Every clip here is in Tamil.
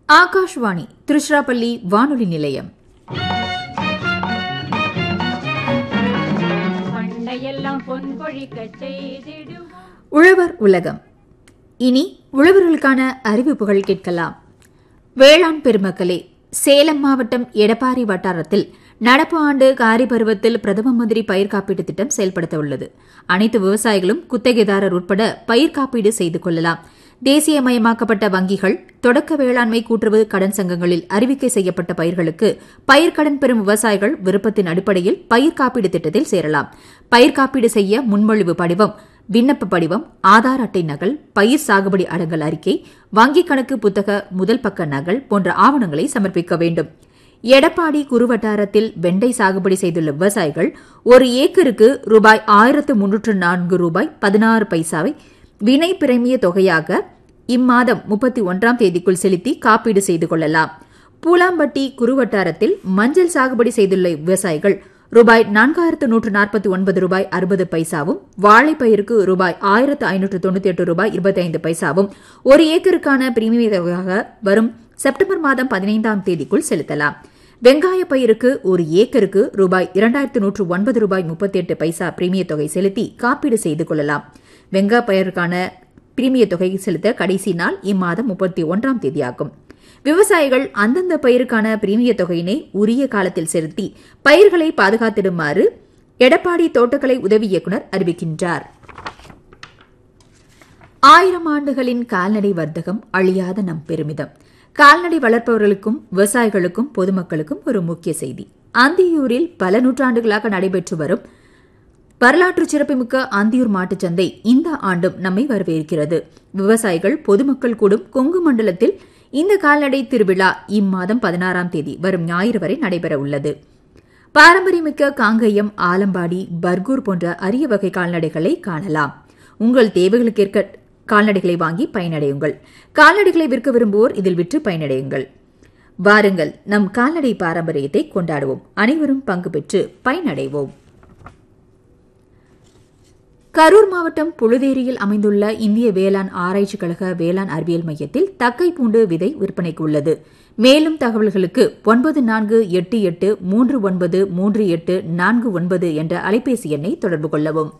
ஆகாஷ்வாணி திருச்சிராப்பள்ளி வானொலி நிலையம் பண்டையெல்லாம் பொன் பொழிக்கச் செய்திடுவோம் உழவர் உலகம் இனி உழவர்களுக்கான அறிவிப்புகள் கேட்கலாம் வேளாண் பெருமக்களே சேலம் மாவட்டம் எடப்பாடி வட்டாரத்தில் நடப்பு ஆண்டு காரி பருவத்தில் பிரதம மந்திரி பயிர் காப்பீட்டு திட்டம் செயல்படுத்த உள்ளது அனைத்து விவசாயிகளும் குத்தகைதாரர் உட்பட பயிர் காப்பீடு செய்து கொள்ளலாம் தேசியமயமாக்கப்பட்ட வங்கிகள் தொடக்க வேளாண்மை கூட்டுறவு கடன் சங்கங்களில் அறிவிக்கை செய்யப்பட்ட பயிர்களுக்கு பயிர்க்கடன் பெறும் விவசாயிகள் விருப்பத்தின் அடிப்படையில் பயிர் காப்பீடு திட்டத்தில் சேரலாம் பயிர் காப்பீடு செய்ய முன்மொழிவு படிவம் விண்ணப்ப படிவம் ஆதார் அட்டை நகல் பயிர் சாகுபடி அடங்கல் அறிக்கை வங்கிக் கணக்கு புத்தக முதல் பக்க நகல் போன்ற ஆவணங்களை சமர்ப்பிக்க வேண்டும் எடப்பாடி குறுவட்டாரத்தில் வெண்டை சாகுபடி செய்துள்ள விவசாயிகள் ஒரு ஏக்கருக்கு ரூபாய் ஆயிரத்து முன்னூற்று நான்கு ரூபாய் பதினாறு பைசாவை வினை பிரமிய தொகையாக இம்மாதம் முப்பத்தி ஒன்றாம் தேதிக்குள் செலுத்தி காப்பீடு செய்து கொள்ளலாம் பூலாம்பட்டி குறுவட்டாரத்தில் மஞ்சள் சாகுபடி செய்துள்ள விவசாயிகள் ரூபாய் நான்காயிரத்து நூற்று நாற்பத்தி ஒன்பது ரூபாய் அறுபது பைசாவும் வாழைப்பயிருக்கு ரூபாய் ஆயிரத்து ஐநூற்று தொண்ணூத்தி எட்டு ரூபாய் இருபத்தைந்து பைசாவும் ஒரு ஏக்கருக்கான பிரீமிய தொகையாக வரும் செப்டம்பர் மாதம் பதினைந்தாம் தேதிக்குள் செலுத்தலாம் வெங்காய பயிருக்கு ஒரு ஏக்கருக்கு ரூபாய் இரண்டாயிரத்து நூற்று ஒன்பது ரூபாய் முப்பத்தி எட்டு பைசா பிரீமிய தொகை செலுத்தி காப்பீடு செய்து கொள்ளலாம் வெங்காய பயிருக்கான பிரீமிய தொகை செலுத்த கடைசி நாள் இம்மாதம் முப்பத்தி ஒன்றாம் தேதியாகும் விவசாயிகள் அந்தந்த பயிருக்கான பிரீமிய தொகையினை உரிய காலத்தில் செலுத்தி பயிர்களை பாதுகாத்திடுமாறு எடப்பாடி தோட்டக்கலை உதவி இயக்குநர் அறிவிக்கின்றார் ஆயிரம் ஆண்டுகளின் கால்நடை வர்த்தகம் அழியாத நம் பெருமிதம் கால்நடை வளர்ப்பவர்களுக்கும் விவசாயிகளுக்கும் பொதுமக்களுக்கும் ஒரு முக்கிய செய்தி அந்தியூரில் பல நூற்றாண்டுகளாக நடைபெற்று வரும் வரலாற்று சிறப்புமிக்க அந்தியூர் மாட்டுச் சந்தை இந்த ஆண்டும் நம்மை வரவேற்கிறது விவசாயிகள் பொதுமக்கள் கூடும் கொங்கு மண்டலத்தில் இந்த கால்நடை திருவிழா இம்மாதம் பதினாறாம் தேதி வரும் ஞாயிறு வரை நடைபெற உள்ளது பாரம்பரியமிக்க காங்கயம் ஆலம்பாடி பர்கூர் போன்ற அரிய வகை கால்நடைகளை காணலாம் உங்கள் தேவைகளுக்கேற்க கால்நடைகளை வாங்கி பயனடையுங்கள் கால்நடைகளை விற்க விரும்புவோர் இதில் விற்று பயனடையுங்கள் வாருங்கள் நம் கால்நடை பாரம்பரியத்தை கொண்டாடுவோம் அனைவரும் பங்கு பெற்று பயனடைவோம் கரூர் மாவட்டம் புழுதேரியில் அமைந்துள்ள இந்திய வேளாண் ஆராய்ச்சி கழக வேளாண் அறிவியல் மையத்தில் தக்கை பூண்டு விதை விற்பனைக்கு உள்ளது மேலும் தகவல்களுக்கு ஒன்பது நான்கு எட்டு எட்டு மூன்று ஒன்பது மூன்று எட்டு நான்கு ஒன்பது என்ற அலைபேசி எண்ணை தொடர்பு கொள்ளவும்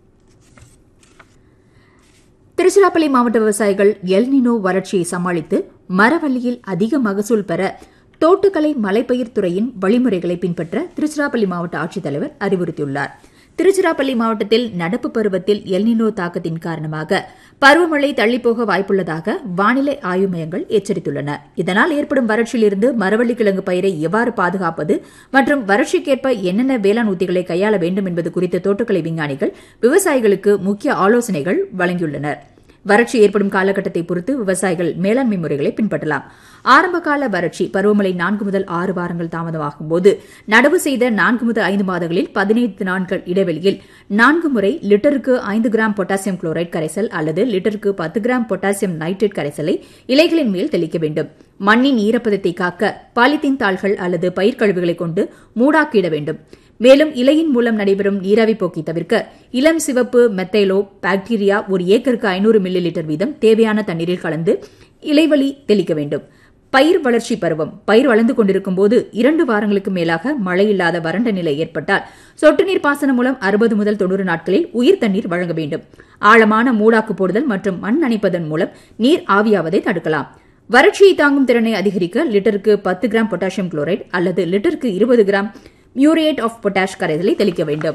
திருச்சிராப்பள்ளி மாவட்ட விவசாயிகள் எல்னினோ வறட்சியை சமாளித்து மரவள்ளியில் அதிக மகசூல் பெற தோட்டக்கலை மலைப்பயிர் துறையின் வழிமுறைகளை பின்பற்ற திருச்சிராப்பள்ளி மாவட்ட ஆட்சித்தலைவர் அறிவுறுத்தியுள்ளார் திருச்சிராப்பள்ளி மாவட்டத்தில் நடப்பு பருவத்தில் எல்னினோ தாக்கத்தின் காரணமாக பருவமழை தள்ளிப்போக வாய்ப்புள்ளதாக வானிலை ஆய்வு மையங்கள் எச்சரித்துள்ளன இதனால் ஏற்படும் வறட்சியிலிருந்து மரவள்ளி கிழங்கு பயிரை எவ்வாறு பாதுகாப்பது மற்றும் வறட்சிக்கேற்ப என்னென்ன வேளாண் உத்திகளை கையாள வேண்டும் என்பது குறித்து தோட்டக்கலை விஞ்ஞானிகள் விவசாயிகளுக்கு முக்கிய ஆலோசனைகள் வழங்கியுள்ளனர் வறட்சி ஏற்படும் காலகட்டத்தை பொறுத்து விவசாயிகள் மேலாண்மை முறைகளை பின்பற்றலாம் ஆரம்பகால வறட்சி பருவமழை நான்கு முதல் ஆறு வாரங்கள் தாமதமாகும் போது நடவு செய்த நான்கு முதல் ஐந்து மாதங்களில் பதினைந்து நாட்கள் இடைவெளியில் நான்கு முறை லிட்டருக்கு ஐந்து கிராம் பொட்டாசியம் குளோரைட் கரைசல் அல்லது லிட்டருக்கு பத்து கிராம் பொட்டாசியம் நைட்ரேட் கரைசலை இலைகளின் மேல் தெளிக்க வேண்டும் மண்ணின் ஈரப்பதத்தை காக்க பாலித்தீன் தாள்கள் அல்லது பயிர் கழிவுகளை கொண்டு மூடாக்கிட வேண்டும் மேலும் இலையின் மூலம் நடைபெறும் நீராவி போக்கை தவிர்க்க இளம் சிவப்பு மெத்தைலோ பாக்டீரியா ஒரு ஏக்கருக்கு ஐநூறு மில்லி லிட்டர் வீதம் தேவையான தண்ணீரில் கலந்து இலைவழி தெளிக்க வேண்டும் பயிர் வளர்ச்சி பருவம் பயிர் வளர்ந்து கொண்டிருக்கும் போது இரண்டு வாரங்களுக்கு மேலாக மழை இல்லாத வறண்ட நிலை ஏற்பட்டால் சொட்டு நீர் பாசனம் மூலம் அறுபது முதல் தொண்ணூறு நாட்களில் உயிர் தண்ணீர் வழங்க வேண்டும் ஆழமான மூடாக்கு போடுதல் மற்றும் மண் அணைப்பதன் மூலம் நீர் ஆவியாவதை தடுக்கலாம் வறட்சியை தாங்கும் திறனை அதிகரிக்க லிட்டருக்கு பத்து கிராம் பொட்டாசியம் குளோரைட் அல்லது லிட்டருக்கு இருபது கிராம் மியூரேட் ஆஃப் பொட்டாஷ் கரைசலை தெளிக்க வேண்டும்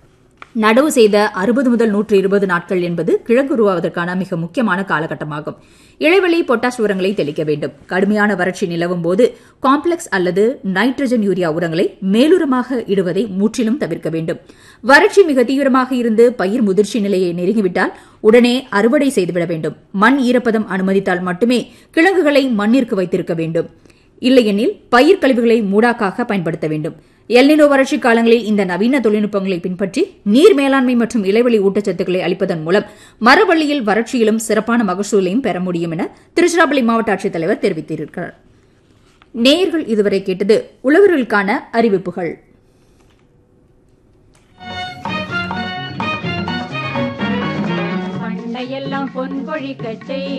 நடவு செய்த அறுபது முதல் நூற்று இருபது நாட்கள் என்பது கிழங்கு உருவாவதற்கான மிக முக்கியமான காலகட்டமாகும் இடைவெளி பொட்டாஷ் உரங்களை தெளிக்க வேண்டும் கடுமையான வறட்சி நிலவும் போது காம்ப்ளெக்ஸ் அல்லது நைட்ரஜன் யூரியா உரங்களை மேலுரமாக இடுவதை முற்றிலும் தவிர்க்க வேண்டும் வறட்சி மிக தீவிரமாக இருந்து பயிர் முதிர்ச்சி நிலையை நெருங்கிவிட்டால் உடனே அறுவடை செய்துவிட வேண்டும் மண் ஈரப்பதம் அனுமதித்தால் மட்டுமே கிழங்குகளை மண்ணிற்கு வைத்திருக்க வேண்டும் இல்லையெனில் பயிர் கழிவுகளை மூடாக்காக பயன்படுத்த வேண்டும் எல்னினோ வறட்சி காலங்களில் இந்த நவீன தொழில்நுட்பங்களை பின்பற்றி நீர் மேலாண்மை மற்றும் இலைவெளி ஊட்டச்சத்துக்களை அளிப்பதன் மூலம் மரவள்ளியில் வறட்சியிலும் சிறப்பான மகசூலையும் பெற முடியும் என திருச்சிராப்பள்ளி மாவட்ட ஆட்சித்தலைவர் தெரிவித்திருக்கிறார் நேயர்கள் இதுவரை கேட்டது உழவர்களுக்கான அறிவிப்புகள் பண்டையெல்லாம் பொன் பொழிக்கச் செய்